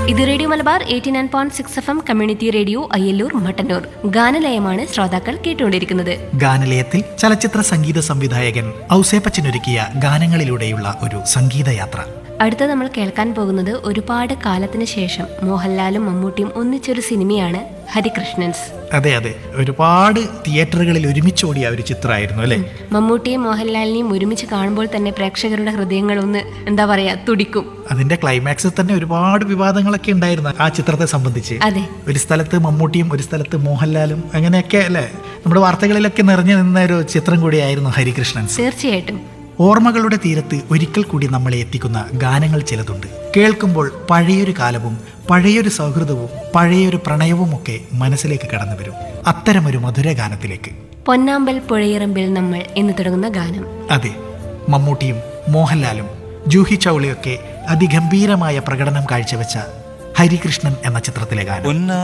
ഇത് radio Malabar eighty nine point six F M community radio Ayyalloor Mattannur ഗാനലയമാണ് ശ്രോതാക്കൾ കേട്ടുകൊണ്ടിരിക്കുന്നത് ഗാനലയത്തിൽ ചലച്ചിത്ര സംഗീത സംവിധായകൻ ഔസേപ്പച്ചനൊരുക്കിയ ഗാനങ്ങളിലൂടെയുള്ള ഒരു സംഗീതയാത്ര അടുത്ത നമ്മൾ കേൾക്കാൻ പോകുന്നത് ഒരുപാട് കാലത്തിന് ശേഷം മോഹൻലാലും മമ്മൂട്ടിയും ഒന്നിച്ചൊരു സിനിമയാണ് ഹരികൃഷ്ണൻസ് അതെ അതെ ഒരുപാട് തിയേറ്ററുകളിൽ ഒരുമിച്ചോടിയ ഒരു ചിത്രമായിരുന്നു അല്ലേ മമ്മൂട്ടിയും മോഹൻലാലിനെയും ഒരുമിച്ച് കാണുമ്പോൾ തന്നെ പ്രേക്ഷകരുടെ ഹൃദയങ്ങൾ ഒന്ന് എന്താ പറയാ തുടിക്കും അതിന്റെ ക്ലൈമാക്സിൽ തന്നെ ഒരുപാട് വിവാദങ്ങളൊക്കെ ഉണ്ടായിരുന്നു ആ ചിത്രത്തെ സംബന്ധിച്ച് അതെ ഒരു സ്ഥലത്ത് മമ്മൂട്ടിയും ഒരു സ്ഥലത്ത് മോഹൻലാലും അങ്ങനെയൊക്കെ അല്ലേ നമ്മുടെ വാർത്തകളിലൊക്കെ നിറഞ്ഞു നിന്ന ഒരു ചിത്രം കൂടിയായിരുന്നു ഹരികൃഷ്ണൻസ് തീർച്ചയായിട്ടും ഓർമ്മകളുടെ തീരത്ത് ഒരിക്കൽ കൂടി നമ്മളെ എത്തിക്കുന്ന ഗാനങ്ങൾ ചിലതുണ്ട് കേൾക്കുമ്പോൾ പഴയൊരു കാലവും പഴയൊരു സൗഹൃദവും പഴയൊരു പ്രണയവും ഒക്കെ മനസ്സിലേക്ക് കടന്നു വരും അത്തരമൊരു മധുര ഗാനത്തിലേക്ക് പൊന്നാമ്പൽ പുഴയിറമ്പിൽ നമ്മൾ എന്ന് തുടങ്ങുന്ന ഗാനം അതെ മമ്മൂട്ടിയും മോഹൻലാലും ജൂഹി ചൗളയൊക്കെ അതിഗംഭീരമായ പ്രകടനം കാഴ്ചവെച്ച ഹരികൃഷ്ണൻ എന്ന ചിത്രത്തിലെ ഗാനം പൊന്നാ